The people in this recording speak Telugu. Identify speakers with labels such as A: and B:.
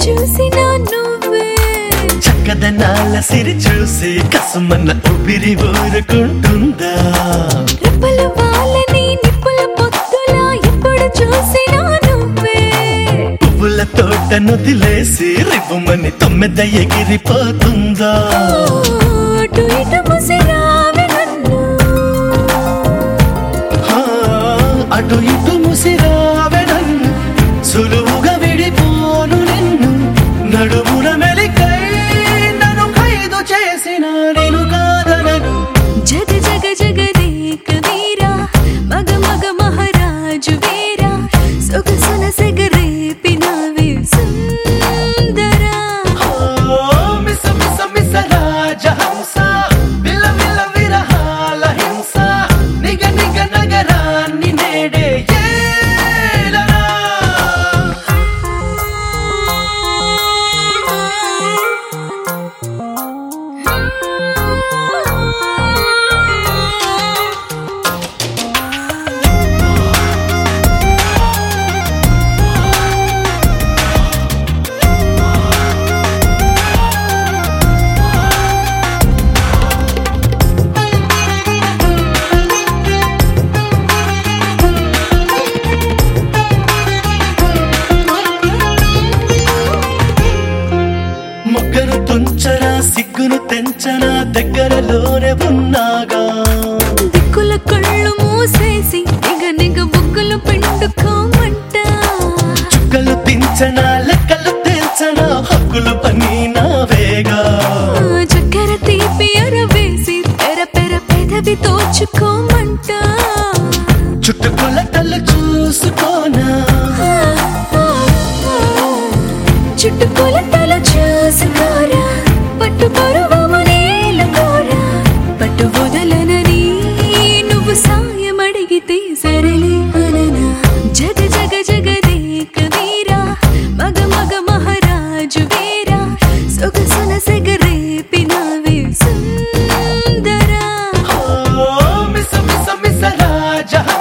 A: చూసిన నువ్వే
B: చక్కదనాల సిరి చూసి కసుమన్న ఊపిరి ఊరుకుంటుందా
A: రెప్పల వాళ్ళని నిప్పుల పొత్తులా ఎప్పుడు చూసినా నువ్వే
B: పువ్వుల తోట నుదిలేసి రివ్వుమని తొమ్మిద ఎగిరిపోతుందా
A: అటు ఇటు ముసిరావే నన్ను
B: ఆ, అటు ఇటు ముసిరావెనన్ను సులువుగా విడిపోను నిన్ను నడుమున మెలికై నన్ను ఖైదు చేసిన నేను కాదనను
A: జగ జగ జగదేక వీరా మగ మగ మహారాజు వీరా సొగసున సెగరేపినవే సుందరా
B: ఓ, మిస మిస మిస రాజహంస విల విల విరహాల హింస నిగ నిగ నగరాన్ని నేడే ఏలరా మొగ్గను తుంచరా సిగ్గును తెంచనా దగ్గరలోనే ఉన్నాగా
A: దిక్కుల కళ్ళు మూసేసి నిగ నిగ బుగ్గలు పిండుకోమంట
B: చుక్కలు తించనా లెక్కలు తెంచనా హక్కులు పని నావేగా
A: చక్కెర తీపి అరవేసి పెర పెర పెదవి తోచుకోమంట
B: చుట్టుకొలతలు చూసుకోనా
A: చుట్టుకొలతలు చూసుకోరా పట్టు పరువము నేలకోరా పట్టు వదలనని నువ్వు సాయం అడిగితే సరళి అననా జగ జగ జగదేక వీరా మగ మగ మహారాజు వీరా సొగసున సెగరేపినవే సుందరా
B: ఓ మిస మిస మిస రాజహంస